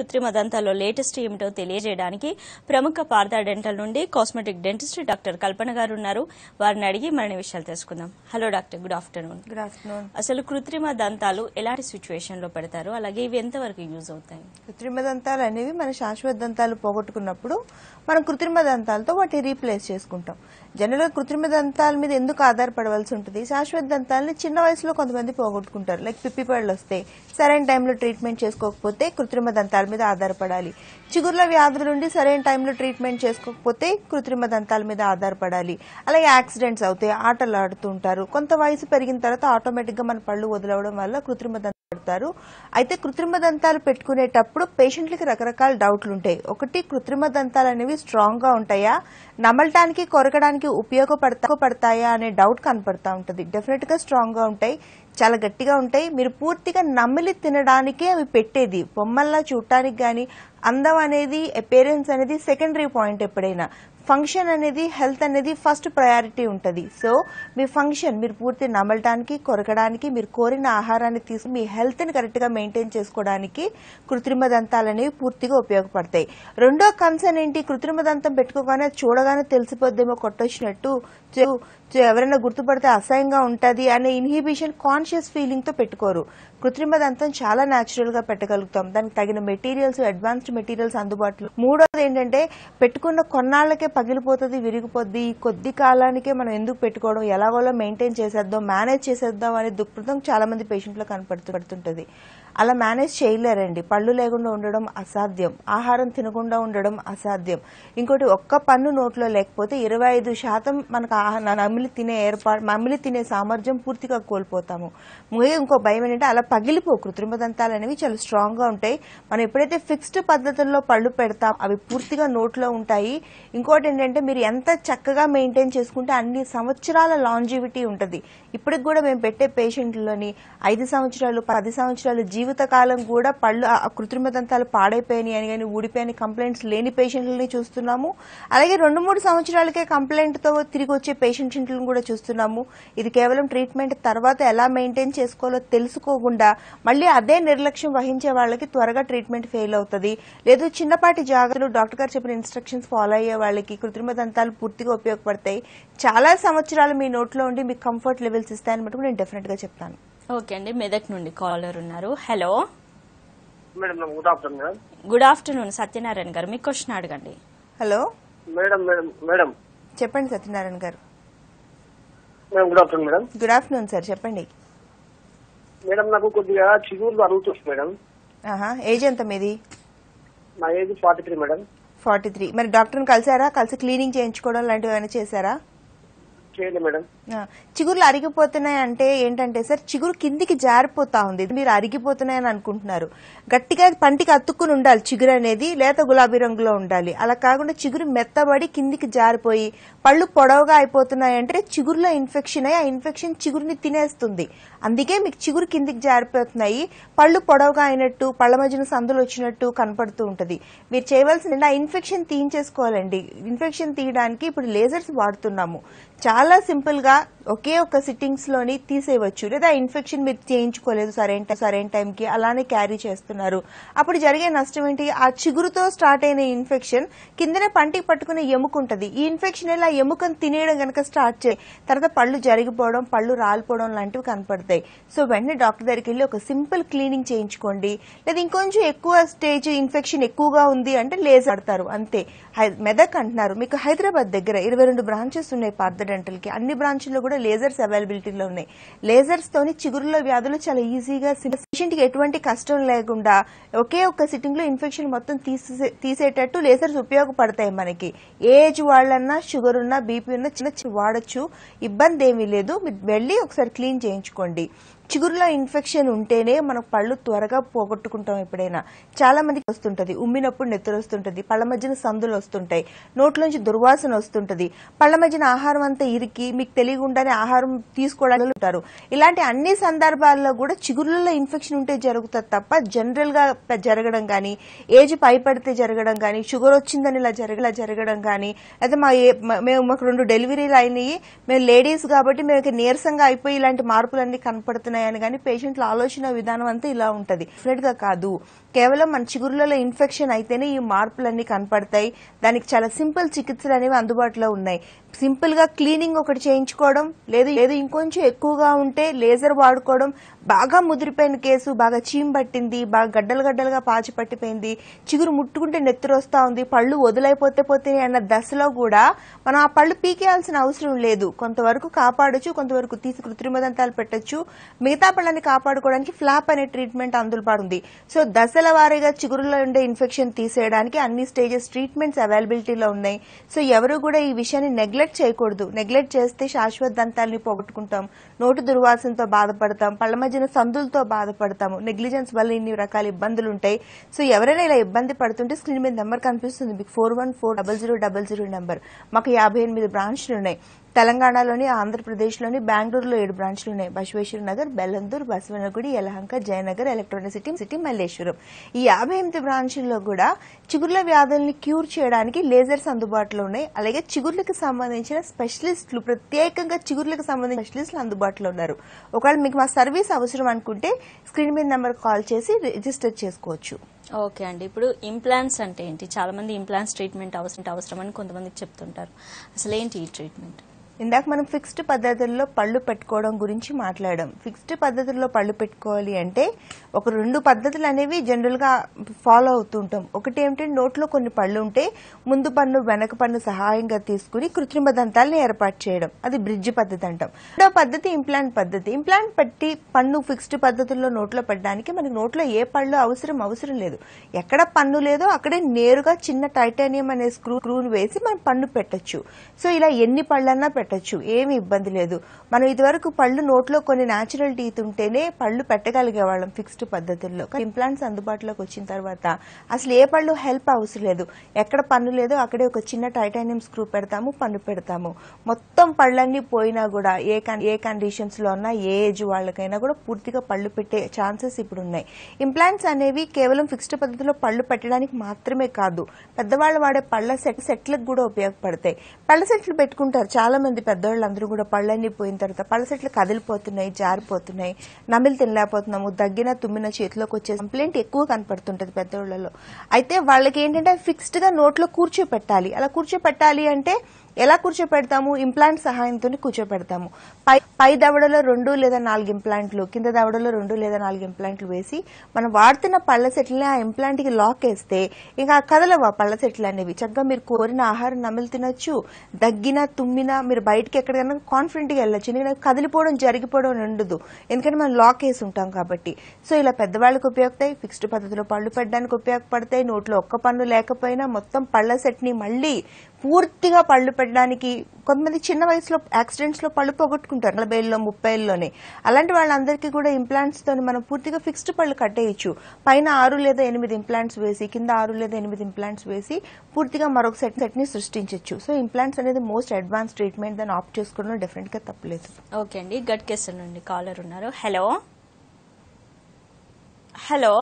కృత్రిమ దంతాల్లో లేటెస్ట్ ఏమిటో తెలియజేయడానికి ప్రముఖ పార్థా డెంటల్ నుండి cosmetic dentist doctor Kalpana garu ఉన్నారు వారిని అడిగి మరిన్ని విషయాలు తెలుసుకుందాం hello doctor good afternoon good afternoon అసలు కృత్రిమ దంతాలు ఎలాంటి సిచ్యువేషన్ లో పెడతారు అలాగే ఇవి ఎంతవరకు యూజ్ అవుతాయి కృత్రిమ దంతాలు అనేవి మన శాశ్వత దంతాలు పోగొట్టుకున్నప్పుడు మనం కృత్రిమ దంతాలతో వాటిని రీప్లేస్ చేసుకుంటాం జనరల్గా కృత్రిమ దంతాల మీద ఎందుకు ఆధారపడవలసి ఉంటుంది శాశ్వత దంతాలని చిన్న వయసులో కొంతమంది పోగొట్టుకుంటారు లైక్ పిప్పిపళ్ళు వస్తాయి సరైన టైంలో ట్రీట్మెంట్ చేసుకోకపోతే కృత్రిమ దంతాల మీద ఆధారపడాలి చిగుర్ల వ్యాధుల నుండి సరైన టైంలో ట్రీట్మెంట్ చేసుకోకపోతే కృత్రిమ దంతాల మీద ఆధారపడాలి అలాగే యాక్సిడెంట్స్ అవుతాయి ఆటలు ఆడుతుంటారు కొంత వయసు పెరిగిన తర్వాత ఆటోమేటిక్ గా మన పళ్ళు వదలవడం వల్ల కృత్రిమ దంతాలు పెడతారు అయితే కృత్రిమ దంతాలు పెట్టుకునేటప్పుడు పేషెంట్లకి రకరకాల డౌట్లు ఉంటాయి ఒకటి కృత్రిమ దంతాలు అనేవి స్ట్రాంగ్ గా ఉంటాయా నమలటానికి కొరకడానికి ఉపయోగపడతా పడతాయా అనే డౌట్ కనపడతా ఉంటుంది డెఫినెట్ గా స్ట్రాంగ్ గా ఉంటాయి చాలా గట్టిగా ఉంటాయి మీరు పూర్తిగా నమిలి తినడానికే అవి పెట్టేది బొమ్మల్లా చూడటానికి గాని అందం అనేది అపేరెన్స్ అనేది సెకండరీ పాయింట్ ఎప్పుడైనా ఫంక్షన్ అనేది హెల్త్ అనేది ఫస్ట్ ప్రయారిటీ ఉంటుంది సో మీ ఫంక్షన్ మీరు పూర్తి నమలటానికి కొరకడానికి మీరు కోరిన ఆహారాన్ని తీసుకుని మీ హెల్త్ని కరెక్ట్గా మెయింటైన్ చేసుకోవడానికి కృత్రిమ దంతాలు అనేవి పూర్తిగా ఉపయోగపడతాయి రెండో కన్సర్న్ ఏంటి కృత్రిమ దంతం పెట్టుకోగానే చూడగానే తెలిసిపోద్దేమో కొట్టొచ్చినట్టు చే- చే- ఎవరైనా గుర్తుపడితే అసహ్యంగా ఉంటుంది అనే ఇన్హిబిషన్ కాన్షియస్ ఫీలింగ్ తో పెట్టుకోరు కృత్రిమ దంతం చాలా న్యాచురల్ గా పెట్టగలుగుతాం దానికి తగిన మెటీరియల్స్ అడ్వాన్స్డ్ మెటీరియల్స్ అందుబాటులో మూడోది ఏంటంటే పెట్టుకున్న కొన్నాళ్ళకే పగిలిపోతుంది విరిగిపోద్ది ఈ కొద్ది కాలానికే మనం ఎందుకు పెట్టుకోవడం ఎలాగోలా మెయింటైన్ చేసేద్దాం మేనేజ్ చేసేద్దాం అనే దృక్పథం చాలా మంది పేషెంట్లో కనపడుతూ పడుతుంటది అలా మేనేజ్ చేయలేరండి పళ్ళు లేకుండా ఉండడం అసాధ్యం ఆహారం తినకుండా ఉండడం అసాధ్యం ఇంకోటి ఒక్క పన్ను నోట్లో లేకపోతే ఇరవై ఐదు శాతం మనకు ఆహా- నమిలి తినే ఏర్పాటు నమిలి తినే సామర్థ్యం పూర్తిగా కోల్పోతాము ముఖ్యంగా ఇంకో భయం ఏంటంటే అలా పగిలిపో కృత్రిమ దంతాలు అనేవి చాలా స్ట్రాంగ్ గా ఉంటాయి మనం ఎప్పుడైతే ఫిక్స్డ్ పద్ధతుల్లో పళ్ళు పెడతాం అవి పూర్తిగా నోట్లో ఉంటాయి ఇంకోటి ఏంటంటే మీరు ఎంత చక్కగా మెయింటైన్ చేసుకుంటే అన్ని సంవత్సరాల లాంజివిటీ ఉంటుంది ఇప్పటికి కూడా మేము పెట్టే పేషెంట్లని ఐదు సంవత్సరాలు పది సంవత్సరాలు జీవితకాలం కూడా పళ్ళు ఆ కృత్రిమ దంతాలు పాడైపోయినాయి అని కానీ ఊడిపోయిన కంప్లైంట్స్ లేని పేషెంట్లని చూస్తున్నాము అలాగే రెండు మూడు సంవత్సరాలకే కంప్లైంట్ తో తిరిగి వచ్చే పేషెంట్లను కూడా చూస్తున్నాము ఇది కేవలం ట్రీట్మెంట్ తర్వాత ఎలా మెయింటైన్ చేసుకోవాలో తెలుసుకోకుండా మళ్ళీ అదే నిర్లక్ష్యం వహించే వాళ్ళకి త్వరగా ట్రీట్మెంట్ ఫెయిల్ అవుతుంది లేదు చిన్నపాటి జాగ్రత్తలు డాక్టర్ గారు చెప్పిన ఇన్స్ట్రక్షన్స్ ఫాలో అయ్యే వాళ్ళకి కృత్రిమ దంతాలు పూర్తిగా ఉపయోగపడతాయి చాలా సంవత్సరాలు మీ నోట్లో ఉండి మీకు కంఫర్ట్ లెవెల్స్ ఇస్తాయని మటుకు నేను డెఫినెట్ గా చెప్తాను ఓకే అండి మెదక్ నుండి కాలర్ ఉన్నారు హలో మేడం నాకు good afternoon madam good afternoon Satyanarayana garu మీ క్వశ్చన్ అడగండి హలో మేడం మేడం మేడం చెప్పండి Satyanarayana garu madam good afternoon madam good afternoon sir చెప్పండి మేడం నాకు కొద్దిగా చిగుర్లు అరుగుతుంది మేడం ఆహా ఏజ్ ఎంత మీది నా age forty three madam forty three మరి డాక్టర్ని కలిసారా కలిసి క్లీనింగ్ చేయించుకోవడం లాంటివి ఏమైనా చేశారా చేయండి మేడం ఆ, చిగుర్లు అరిగిపోతున్నాయి అంటే ఏంటంటే సార్ చిగురు కిందికి జారిపోతా ఉంది మీరు అరిగిపోతున్నాయని అనుకుంటున్నారు గట్టిగా పంటికి అతుక్కుని ఉండాలి చిగురు అనేది లేత గులాబీ రంగులో ఉండాలి అలా కాకుండా చిగురు మెత్తబడి కిందికి జారిపోయి పళ్ళు పొడవుగా అయిపోతున్నాయి అంటే చిగురులో ఇన్ఫెక్షన్ అయ్యి ఆ ఇన్ఫెక్షన్ చిగురుని తినేస్తుంది అందుకే మీకు చిగురు కిందికి జారిపోతున్నాయి పళ్ళు పొడవుగా అయినట్టు పళ్ళ మధ్యన సందులు వచ్చినట్టు కనపడుతూ ఉంటది మీరు చేయవలసిన ఆ ఇన్ఫెక్షన్ తీయించేసుకోవాలండి ఇన్ఫెక్షన్ తీయడానికి ఇప్పుడు లేజర్స్ వాడుతున్నాము చాలా సింపుల్ గా ఒకే ఒక్క సిట్టింగ్స్ లోని తీసేయవచ్చు లేదా ఇన్ఫెక్షన్ మీరు చేయించుకోలేదు సరైన టైం సరైన టైంకి అలానే క్యారీ చేస్తున్నారు అప్పుడు జరిగే నష్టం ఏంటి ఆ చిగురుతో స్టార్ట్ అయిన ఇన్ఫెక్షన్ కిందనే పంటికి పట్టుకునే ఎముక ఉంటది ఈ ఇన్ఫెక్షన్ ఇలా ఎముకను తినేయడం గనక స్టార్ట్ చేయి తర్వాత పళ్ళు జరిగిపోవడం పళ్ళు రాలిపోవడం లాంటివి కనపడతాయి సో వెంటనే డాక్టర్ దగ్గరికి వెళ్ళి ఒక సింపుల్ క్లీనింగ్ చేయించుకోండి లేదా ఇంకొంచెం ఎక్కువ స్టేజ్ ఇన్ఫెక్షన్ ఎక్కువగా ఉంది అంటే లేజర్ ఆడతారు అంతే హై- మెదక్ అంటున్నారు మీకు హైదరాబాద్ దగ్గర ఇరవై రెండు బ్రాంచెస్ ఉన్నాయి పార్థ డెంటల్ కి అన్ని బ్రాంచ్ల్లో కూడా లేజర్స్ అవైలబిలిటీలో ఉన్నాయి లేజర్స్ తోని చిగురులో వ్యాధులు చాలా ఈజీగా పేషెంట్ కి ఎటువంటి కష్టం లేకుండా ఒకే ఒక్క సిట్టింగ్ లో ఇన్ఫెక్షన్ మొత్తం తీసే తీసేటట్టు లేజర్స్ ఉపయోగపడతాయి మనకి ఏజ్ వాళ్ళన్నా షుగర్ ఉన్నా బీపీ ఉన్నా చిన్న చిన్న వాడచ్చు ఇబ్బంది ఏమీ లేదు మీరు వెళ్ళి ఒకసారి క్లీన్ చేయించుకోండి చిగురులో ఇన్ఫెక్షన్ ఉంటేనే మనం పళ్ళు త్వరగా పోగొట్టుకుంటాం ఎప్పుడైనా చాలా మందికి వస్తుంటది ఉమ్మినప్పుడు నెత్తురు వస్తుంటది పళ్ళ మధ్యన సందులు వస్తుంటాయి నోట్లోంచి దుర్వాసన వస్తుంటది పళ్ళ మధ్యన ఆహారం అంతా ఇరికి మీకు తెలియకుండానే ఆహారం తీసుకోవడానికి ఉంటారు ఇలాంటి అన్ని సందర్భాల్లో కూడా చిగురులలో ఇన్ఫెక్షన్ ఉంటే జరుగుతుంది తప్ప జనరల్ గా పె- జరగడం కానీ ఏజ్ పైపడితే జరగడం కానీ షుగర్ వచ్చిందని ఇలా జరగ ఇలా జరగడం కానీ అయితే మా ఏ- మ- మేము మాకు రెండు డెలివరీలు అయినాయి మేము లేడీస్ కాబట్టి మేము ఇక నీరసంగా అయిపోయి ఇలాంటి మార్పులన్నీ కనపడుతున్నాయని కానీ పేషెంట్ల ఆలోచన విధానం అంతా ఇలా ఉంటది డెఫినెట్ గా కాదు కేవలం మన చిగురులలో ఇన్ఫెక్షన్ అయితేనే ఈ మార్పులన్నీ కనపడతాయి దానికి చాలా సింపుల్ చికిత్సలు అనేవి అందుబాటులో ఉన్నాయి సింపుల్ గా క్లీనింగ్ ఒకటి చేయించుకోవడం లేదు లేదు ఇంకొంచెం ఎక్కువగా ఉంటే లేజర్ వాడుకోవడం బాగా ముదిరిపోయిన కేసు బాగా చీమ్ పట్టింది బాగా గడ్డలు గడ్డలుగా పాచి పట్టిపోయింది చిగురు ముట్టుకుంటే నెత్తురు వస్తా ఉంది పళ్ళు వదిలైపోతే పోతే అన్న దశలో కూడా మనం ఆ పళ్ళు పీకేయాల్సిన అవసరం లేదు కొంతవరకు కాపాడొచ్చు కొంతవరకు తీసి కృత్రిమ దంతాలు పెట్టొచ్చు మిగతా పళ్ళని కాపాడుకోవడానికి ఫ్లాప్ అనే ట్రీట్మెంట్ అందుబాటు ఉంది సో దశల వారీగా చిగురులో ఉండే ఇన్ఫెక్షన్ తీసేయడానికి అన్ని స్టేజెస్ ట్రీట్మెంట్స్ అవైలబిలిటీలో ఉన్నాయి సో ఎవరు కూడా ఈ విషయాన్ని నెగ్లెక్ట్ చేయకూడదు నెగ్లెక్ట్ చేస్తే శాశ్వత దంతాలని పోగొట్టుకుంటాం నోటు దుర్వాసనతో బాధపడతాం పళ్ళ మధ్యన సందులతో బాధపడతాము నెగ్లిజెన్స్ వల్ల ఇన్ని రకాల ఇబ్బందులు ఉంటాయి సో ఎవరైనా ఇలా ఇబ్బంది పడుతుంటే స్క్రీన్ మీద నెంబర్ కనిపిస్తుంది మీకు four one four double zero double zero number మాకు యాభై ఎనిమిది బ్రాంచ్లు ఉన్నాయి తెలంగాణలోని ఆంధ్రప్రదేశ్లోని బెంగళూరులో ఏడు బ్రాంచ్లు ఉన్నాయి Basaveshwara Nagar Bellandur Basavanagudi Yelahanka Jayanagar electronic city city Malleshwaram ఈ యాభై ఎనిమిది బ్రాంచ్ల్లో కూడా చిగుర్ల వ్యాధుల్ని క్యూర్ చేయడానికి లేజర్స్ అందుబాటులో ఉన్నాయి అలాగే చిగుర్లకు సంబంధించిన స్పెషలిస్టులు ప్రత్యేకంగా చిగుర్లకు సంబంధించిన స్పెషలిస్టులు అందుబాటులో ఉన్నారు ఒకవేళ మీకు మా సర్వీస్ అవసరం అనుకుంటే స్క్రీన్ మీద నెంబర్ కాల్ చేసి రిజిస్టర్ చేసుకోవచ్చు ఓకే అండి ఇప్పుడు ఇంప్లాంట్స్ అంటే ఏంటి చాలా మంది ఇంప్లాంట్స్ ట్రీట్మెంట్ అవసరం అవసరం అని కొంతమందికి చెప్తుంటారు అసలు ఏంటి ఈ ట్రీట్మెంట్ ఇందాక మనం ఫిక్స్డ్ పద్ధతుల్లో పళ్ళు పెట్టుకోవడం గురించి మాట్లాడాం ఫిక్స్డ్ పద్ధతుల్లో పళ్ళు పెట్టుకోవాలి అంటే ఒక రెండు పద్ధతులు అనేవి జనరల్ గా ఫాలో అవుతుంటాం ఒకటి ఏమిటంటే నోట్లో కొన్ని పళ్ళు ఉంటే ముందు పన్ను వెనక పన్ను సహాయంగా తీసుకుని కృత్రిమ దంతాలను ఏర్పాటు చేయడం అది బ్రిడ్జ్ పద్ధతి అంటాం రెండో పద్ధతి ఇంప్లాంట్ పద్ధతి ఇంప్లాంట్ పెట్టి పన్ను ఫిక్స్డ్ పద్ధతుల్లో నోట్లో పెట్టడానికి మనకి నోట్లో ఏ పళ్ళు అవసరం అవసరం లేదు ఎక్కడ పన్ను లేదో అక్కడే నేరుగా చిన్న టైటానియం అనే స్క్రూ స్క్రూని వేసి మనం పన్ను పెట్టొచ్చు సో ఇలా ఎన్ని పళ్ళన్నా పెట్టొచ్చు ఏమి ఇబ్బంది లేదు మనం ఇదివరకు పళ్ళు నోట్లో కొన్ని న్యాచురల్ టీత్ ఉంటేనే పళ్ళు పెట్టగలిగే వాళ్ళం ఫిక్స్డ్ పద్ధతుల్లో ఇంప్లాంట్స్ అందుబాటులోకి వచ్చిన తర్వాత అసలు ఏ పళ్ళు హెల్ప్ అవసరం లేదు ఎక్కడ పన్ను లేదో అక్కడే ఒక చిన్న టైటానియం స్క్రూ పెడతాము పన్ను పెడతాము మొత్తం పళ్ళన్నీ పోయినా కూడా ఏ కన్- ఏ కండిషన్స్ లో ఉన్నా ఏ ఏజ్ వాళ్ళకైనా కూడా పూర్తిగా పళ్ళు పెట్టే ఛాన్సెస్ ఇప్పుడు ఉన్నాయి ఇంప్లాంట్స్ అనేవి కేవలం ఫిక్స్డ్ పద్ధతిలో పళ్ళు పెట్టడానికి మాత్రమే కాదు పెద్దవాళ్ళు వాడే పళ్ళ సెట్ సెట్లకు కూడా ఉపయోగపడతాయి పళ్ళ సెట్లు పెట్టుకుంటారు చాలా మంది పెద్దవాళ్ళందరూ కూడా పళ్ళన్నీ పోయిన తర్వాత పళ్ళ సెట్లు కదిలిపోతున్నాయి జారిపోతున్నాయి నమిలి తినలేకపోతున్నాము దగ్గిన తుమ్మిన చేతిలోకి వచ్చే కంప్లైంట్ ఎక్కువ కనపడుతుంటది పెద్దవాళ్ళలో అయితే వాళ్ళకి ఏంటంటే ఫిక్స్డ్ గా నోట్లో కూర్చోపెట్టాలి అలా కూర్చోపెట్టాలి అంటే ఎలా కూర్చోపెడతాము ఇంప్లాంట్ సహాయంతో కూర్చోపెడతాము పై పై దవడలో రెండు లేదా నాలుగు ఇంప్లాంట్లు కింద దవడలో రెండు లేదా నాలుగు ఇంప్లాంట్లు వేసి మనం వాడుతున్న పళ్ళ సెట్లని ఆ ఇంప్లాంట్ కి లాక్ వేస్తే ఇంకా కదలవు ఆ పళ్ళ సెట్లు అనేవి చక్కగా మీరు కోరిన ఆహారం నమిలి తినొచ్చు దగ్గినా తుమ్మినా మీరు బయటకి ఎక్కడికైనా కాన్ఫిడెంట్ గా వెళ్ళొచ్చు ఎందుకంటే కదిలిపోవడం జరిగిపోవడం ఉండదు ఎందుకంటే మనం లాక్ వేసి ఉంటాం కాబట్టి సో ఇలా పెద్దవాళ్ళకి ఉపయోగపడతాయి ఫిక్స్డ్ పద్ధతిలో పళ్ళు పెట్టడానికి ఉపయోగపడతాయి నోట్లో ఒక్క పన్ను లేకపోయినా మొత్తం పళ్ళ సెట్ ని మళ్ళీ పూర్తిగా పళ్ళు పెట్టడానికి కొంతమంది చిన్న వయసులో యాక్సిడెంట్స్ లో పళ్ళు పోగొట్టుకుంటారు నలభై ఏళ్ళలో ముప్పై ఏళ్ళలోనే అలాంటి వాళ్ళందరికీ కూడా ఇంప్లాంట్స్ తో మనం పూర్తిగా ఫిక్స్డ్ పళ్ళు కట్టేయచ్చు పైన ఆరు లేదా ఎనిమిది ఇంప్లాంట్స్ వేసి కింద ఆరు లేదా ఎనిమిది ఇంప్లాంట్స్ వేసి పూర్తిగా మరొక సెట్ సెట్ ని సృష్టించవచ్చు సో ఇంప్లాంట్స్ అనేది మోస్ట్ అడ్వాన్స్ ట్రీట్మెంట్ దాన్ని ఆప్ట్ చేసుకోవడం డెఫినెట్ గా తప్పలేదు ఓకే అండి గట్ కేసుల నుండి కాలర్ ఉన్నారు hello hello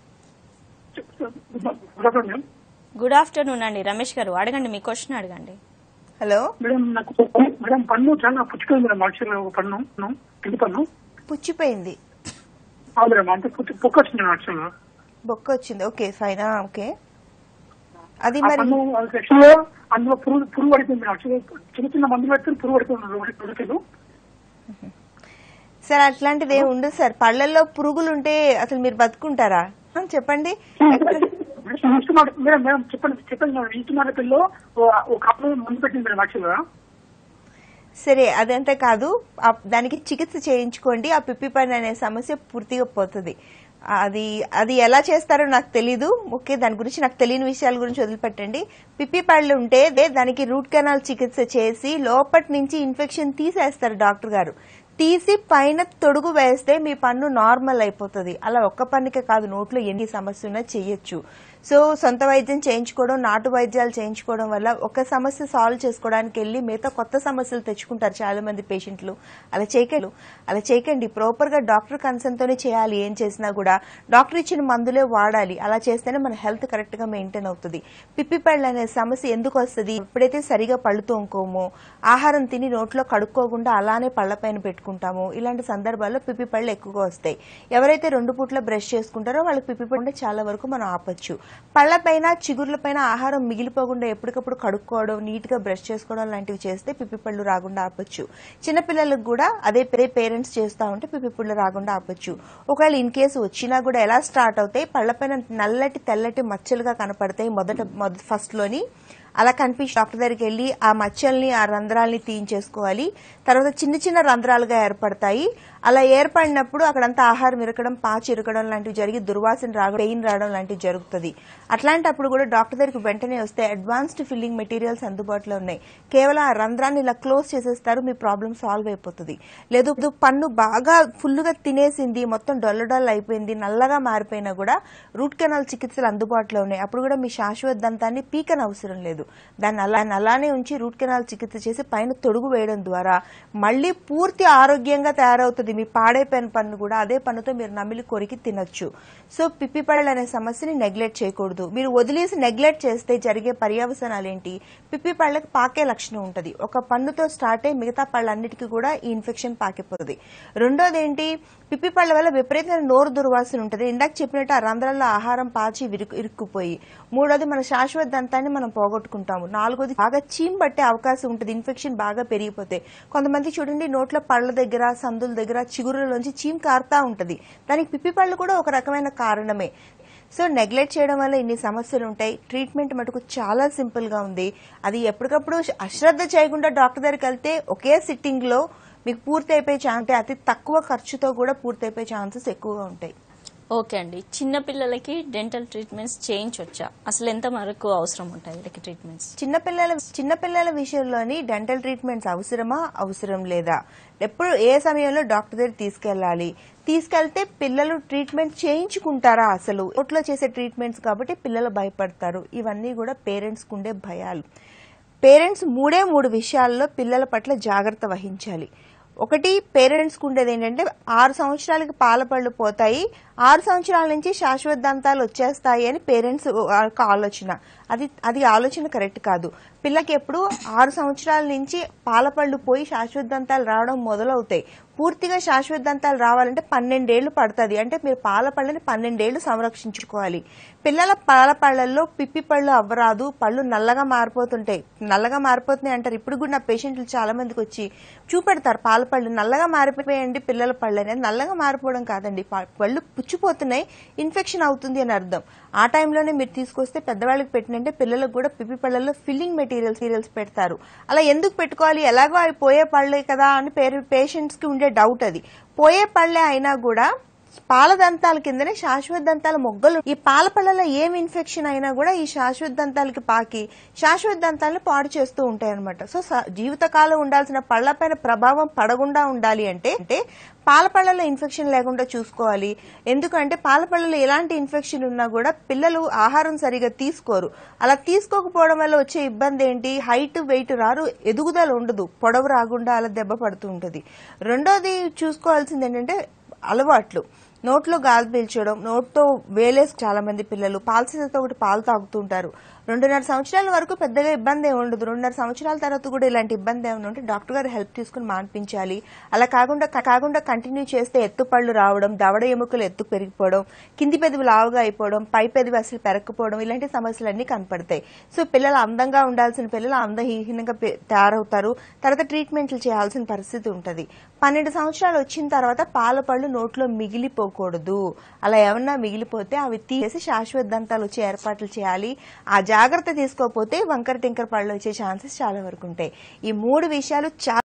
good afternoon good afternoon అండి రమేష్ గారు అడగండి మీ క్వశ్చన్ అడగండి హలో మేడం నాకు మేడం పన్ను చాలా పుచ్చుకుంది మేడం యాక్చువల్ ఒక పన్ను పన్ను, కింది పన్ను పుచ్చిపోయింది ఆ మేడం అంటే పుచ్చు పొక్క వచ్చింది మేడం యాక్చువల్ బొక్క వచ్చింది ఓకే ఫైన్ ఓకే అది ఆ మరి పన్ను యాక్చువల్ గా అందులో పురుగు పురుగు పడిపోయింది మేడం యాక్చువల్ చిన్న చిన్న మందులు పెడితే పురుగు పడిపోయింది ఉడికెలు సార్ అట్లాంటిది ఏమి ఉండదు సార్ పళ్ళల్లో పురుగులు ఉంటే అసలు మీరు బతుకుంటారా ఆ, చెప్పండి ఇస్తున్నారు మేడం మేడం చెప్పండి చెప్పండి మేడం ఇస్తున్నారు పిల్లలు ఒక అప్పుడు మందు పెట్టింది మేడం యాక్చువల్ గా సరే అదంతా కాదు ఆ- దానికి చికిత్స చేయించుకోండి ఆ పిప్పి పని అనే సమస్య పూర్తిగా పోతుంది అది అది ఎలా చేస్తారో నాకు తెలీదు ఓకే దాని గురించి నాకు తెలియని విషయాల గురించి వదిలిపెట్టండి పిప్పి పళ్ళు ఉంటే దే- దానికి రూట్ కెనాల్ చికిత్స చేసి లోపటి నుంచి ఇన్ఫెక్షన్ తీసేస్తారు డాక్టర్ గారు తీసి పైన తొడుగు వేస్తే మీ పన్ను నార్మల్ అయిపోతుంది అలా ఒక్క పన్నుకే కాదు నోట్లో ఎన్ని సమస్య ఉన్నా చెయ్యొచ్చు సో సొంత వైద్యం చేయించుకోవడం నాటు వైద్యాలు చేయించుకోవడం వల్ల ఒక సమస్య సాల్వ్ చేసుకోవడానికి వెళ్ళి మిగతా కొత్త సమస్యలు తెచ్చుకుంటారు చాలా మంది పేషెంట్లు అలా చేయకండి అలా చేయకండి ప్రాపర్ గా డాక్టర్ కన్సర్న్ తోనే చేయాలి ఏం చేసినా కూడా డాక్టర్ ఇచ్చిన మందులే వాడాలి అలా చేస్తేనే మన హెల్త్ కరెక్ట్ గా మెయింటైన్ అవుతుంది పిప్పి పళ్ళు అనే సమస్య ఎందుకు వస్తుంది ఎప్పుడైతే సరిగా పళ్ళు తోముకోమో ఆహారం తిని నోట్లో కడుక్కోకుండా అలానే పళ్ళపైన పెట్టుకుంటామో ఇలాంటి సందర్భాల్లో పిప్పి పళ్ళు ఎక్కువగా వస్తాయి ఎవరైతే రెండు పూట్ల బ్రష్ చేసుకుంటారో వాళ్ళకి పిప్పి పళ్ళు చాలా వరకు మనం ఆపొచ్చు పళ్ళపైన చిగుర్లపైన ఆహారం మిగిలిపోకుండా ఎప్పటికప్పుడు కడుక్కోవడం నీట్ గా బ్రష్ చేసుకోవడం లాంటివి చేస్తే పిప్పి పళ్ళు రాకుండా ఆపొచ్చు చిన్నపిల్లలకు కూడా అదే పేరెంట్స్ చేస్తా ఉంటే పిప్పి పళ్ళు రాకుండా ఆపొచ్చు ఒకవేళ ఇన్ కేసు వచ్చినా కూడా ఎలా స్టార్ట్ అవుతాయి పళ్ళపైన నల్లటి తెల్లటి మచ్చలుగా కనపడతాయి మొదట మొదటి ఫస్ట్ లోని అలా కనిపించి డాక్టర్ దగ్గరికి వెళ్ళి ఆ మచ్చల్ని ఆ రంధ్రాల్ని తీయించేసుకోవాలి తర్వాత చిన్న చిన్న రంధ్రాలుగా ఏర్పడతాయి అలా ఏర్పడినప్పుడు అక్కడంతా ఆహారం ఇరకడం పాచి ఇరకడం లాంటివి జరిగి దుర్వాసన రావడం పెయిన్ రావడం లాంటివి జరుగుతుంది అట్లాంటప్పుడు కూడా డాక్టర్ దగ్గరికి వెంటనే వస్తే అడ్వాన్స్డ్ ఫిల్లింగ్ మెటీరియల్స్ అందుబాటులో ఉన్నాయి కేవలం ఆ రంధ్రాన్ని ఇలా క్లోజ్ చేసేస్తారు మీ ప్రాబ్లం సాల్వ్ అయిపోతుంది లేదు ఇది పన్ను బాగా ఫుల్గా తినేసింది మొత్తం డొల్ల డొల్ల అయిపోయింది నల్లగా మారిపోయినా కూడా రూట్ కెనాల్ చికిత్సలు అందుబాటులో ఉన్నాయి అప్పుడు కూడా మీ శాశ్వత దంతాన్ని పీకన అవసరం లేదు దాన్ని అలా అలానే ఉంచి రూట్ కెనాల్ చికిత్స చేసి పైన తొడుగు వేయడం ద్వారా మళ్ళీ పూర్తి ఆరోగ్యంగా తయారవుతుంది మీ పాడైపోయిన పన్ను కూడా అదే పన్నుతో మీరు నమిలి కొరికి తినొచ్చు సో పిప్పి పళ్ళు అనే సమస్యని నెగ్లెక్ట్ చేయకూడదు మీరు వదిలేసి నెగ్లెక్ట్ చేస్తే జరిగే పర్యవసనాలు ఏంటి పిప్పి పళ్ళకి పాకే లక్షణం ఉంటుంది ఒక పన్నుతో స్టార్ట్ అయ్యి మిగతా పళ్ళన్నిటికీ కూడా ఈ ఇన్ఫెక్షన్ పాకిపోతుంది రెండోది ఏంటి పిప్పి పళ్ళ వల్ల విపరీతమైన నోరు దుర్వాసన ఉంటుంది ఇందాక చెప్పినట్టు ఆ రంధ్రాల్లో ఆహారం పాచి విరుకు ఇరుక్కుపోయి మూడోది మన శాశ్వత దంతాన్ని మనం పోగొట్టుకుంటాము నాలుగోది బాగా చీమ్ పట్టే అవకాశం ఉంటుంది ఇన్ఫెక్షన్ బాగా పెరిగిపోతే కొంతమంది చూడండి నోట్ల పళ్ళ దగ్గర సందుల దగ్గర చిగురులోంచి చీమ్ కారుతా ఉంటుంది దానికి పిప్పి పళ్ళు కూడా ఒక రకమైన కారణమే సో నెగ్లెక్ట్ చేయడం వల్ల ఇన్ని సమస్యలు ఉంటాయి ట్రీట్మెంట్ మటుకు చాలా సింపుల్ గా ఉంది అది ఎప్పటికప్పుడు అశ్రద్ధ చేయకుండా డాక్టర్ దగ్గరికి వెళ్తే ఒకే సిట్టింగ్ లో మీకు పూర్తి అయిపోయే ఛాన్స్ అతి తక్కువ ఖర్చుతో కూడా పూర్తి అయిపోయే ఛాన్సెస్ ఎక్కువగా ఉంటాయి ఓకే అండి చిన్న పిల్లలకి డెంటల్ ట్రీట్మెంట్స్ చేయించవచ్చా అసలు ఎంత వరకు అవసరం ఉంటాయి వీళ్ళకి ట్రీట్మెంట్స్ చిన్నపిల్లల చిన్నపిల్లల విషయంలోని డెంటల్ ట్రీట్మెంట్స్ అవసరమా అవసరం లేదా ఎప్పుడు ఏ సమయంలో డాక్టర్ దగ్గర తీసుకెళ్ళాలి తీసుకెళ్తే పిల్లలు ట్రీట్మెంట్ చేయించుకుంటారా అసలు ఒట్లో చేసే ట్రీట్మెంట్స్ కాబట్టి పిల్లలు భయపడతారు ఇవన్నీ కూడా పేరెంట్స్ ఉండే భయాలు పేరెంట్స్ మూడే మూడు విషయాల్లో పిల్లల పట్ల జాగ్రత్త వహించాలి ఒకటి పేరెంట్స్ ఉండేది ఏంటంటే ఆరు సంవత్సరాలకి పాల పళ్ళు పోతాయి ఆరు సంవత్సరాల నుంచి శాశ్వత దంతాలు వచ్చేస్తాయి అని పేరెంట్స్ యొక్క ఆలోచన అది అది ఆలోచన కరెక్ట్ కాదు పిల్లకి ఎప్పుడు ఆరు సంవత్సరాల నుంచి పాల పళ్ళు పోయి శాశ్వత దంతాలు రావడం మొదలవుతాయి పూర్తిగా శాశ్వత దంతాలు రావాలంటే పన్నెండేళ్లు పడుతుంది అంటే మీరు పాల పళ్ళని పన్నెండేళ్లు సంరక్షించుకోవాలి పిల్లల పాల పళ్ళల్లో పిప్పి పళ్ళు అవ్వరాదు పళ్ళు నల్లగా మారిపోతుంటాయి నల్లగా మారిపోతున్నాయి అంటారు ఇప్పుడు కూడా నా పేషెంట్లు చాలా మందికి వచ్చి చూపెడతారు పాల పళ్ళు నల్లగా మారిపోయాయండి పిల్లల పళ్ళు అనేది నల్లగా మారిపోవడం కాదండి పా- పళ్ళు పుచ్చిపోతున్నాయి ఇన్ఫెక్షన్ అవుతుంది అని అర్థం ఆ టైంలోనే మీరు తీసుకొస్తే పెద్దవాళ్ళకి పెట్టినంటే పిల్లలకు కూడా పిప్పి పళ్ళల్లో ఫిల్లింగ్ మెటీరియల్స్ మెటీరియల్స్ పెడతారు అలా ఎందుకు పెట్టుకోవాలి ఎలాగో అవి పోయే పళ్ళే కదా అని పేషెంట్స్ కి ఉండే డౌట్ అది పోయే పళ్ళే అయినా కూడా పాల దంతాల కిందనే శాశ్వత దంతాల మొగ్గలు ఈ పాల పళ్ళలో ఏం ఇన్ఫెక్షన్ అయినా కూడా ఈ శాశ్వత దంతాలకి పాకి శాశ్వత దంతాలను పాడు చేస్తూ ఉంటాయి అనమాట సో స- జీవితకాలం ఉండాల్సిన పళ్ళపైన ప్రభావం పడకుండా ఉండాలి అంటే అంటే పాల పళ్ళలో ఇన్ఫెక్షన్ లేకుండా చూసుకోవాలి ఎందుకంటే పాల పళ్ళలో ఎలాంటి ఇన్ఫెక్షన్ ఉన్నా కూడా పిల్లలు ఆహారం సరిగా తీసుకోరు అలా తీసుకోకపోవడం వల్ల వచ్చే ఇబ్బంది ఏంటి హైట్ వెయిట్ రారు ఎదుగుదల ఉండదు పొడవు రాకుండా అలా దెబ్బ పడుతూ ఉంటుంది రెండోది చూసుకోవాల్సింది ఏంటంటే అలవాట్లు నోట్లో గాలి పీల్చడం నోట్తో వేలేసి చాలా మంది పిల్లలు పాలసీతో ఒకటి పాలు తాగుతుంటారు రెండున్నర సంవత్సరాల వరకు పెద్దగా ఇబ్బంది ఏమి ఉండదు రెండున్నర సంవత్సరాల తర్వాత కూడా ఇలాంటి ఇబ్బంది ఏమైనా ఉంటే డాక్టర్ గారు హెల్ప్ తీసుకుని మాన్పించాలి అలా కాకుండా కాకుండా కంటిన్యూ చేస్తే ఎత్తుపళ్ళు రావడం దవడ ఎముకలు ఎత్తు పెరిగిపోవడం కింది పెదవి లావుగా అయిపోవడం పై పెదవి అసలు పెరగకపోవడం ఇలాంటి సమస్యలన్నీ కనపడతాయి సో పిల్లలు అందంగా ఉండాల్సిన పిల్లలు అందహీనంగా పె- తయారవుతారు తర్వాత ట్రీట్మెంట్లు చేయాల్సిన పరిస్థితి ఉంటుంది పన్నెండు సంవత్సరాలు వచ్చిన తర్వాత పాల పళ్ళు నోట్లో మిగిలిపోకూడదు అలా ఏమన్నా మిగిలిపోతే అవి తీసేసి శాశ్వత దంతాలు వచ్చే ఏర్పాట్లు చేయాలి ఆ జాగ్రత్త తీసుకోకపోతే వంకర టింకర పళ్ళు వచ్చే ఛాన్సెస్ చాలా వరకు ఉంటాయి ఈ మూడు విషయాలు చాలా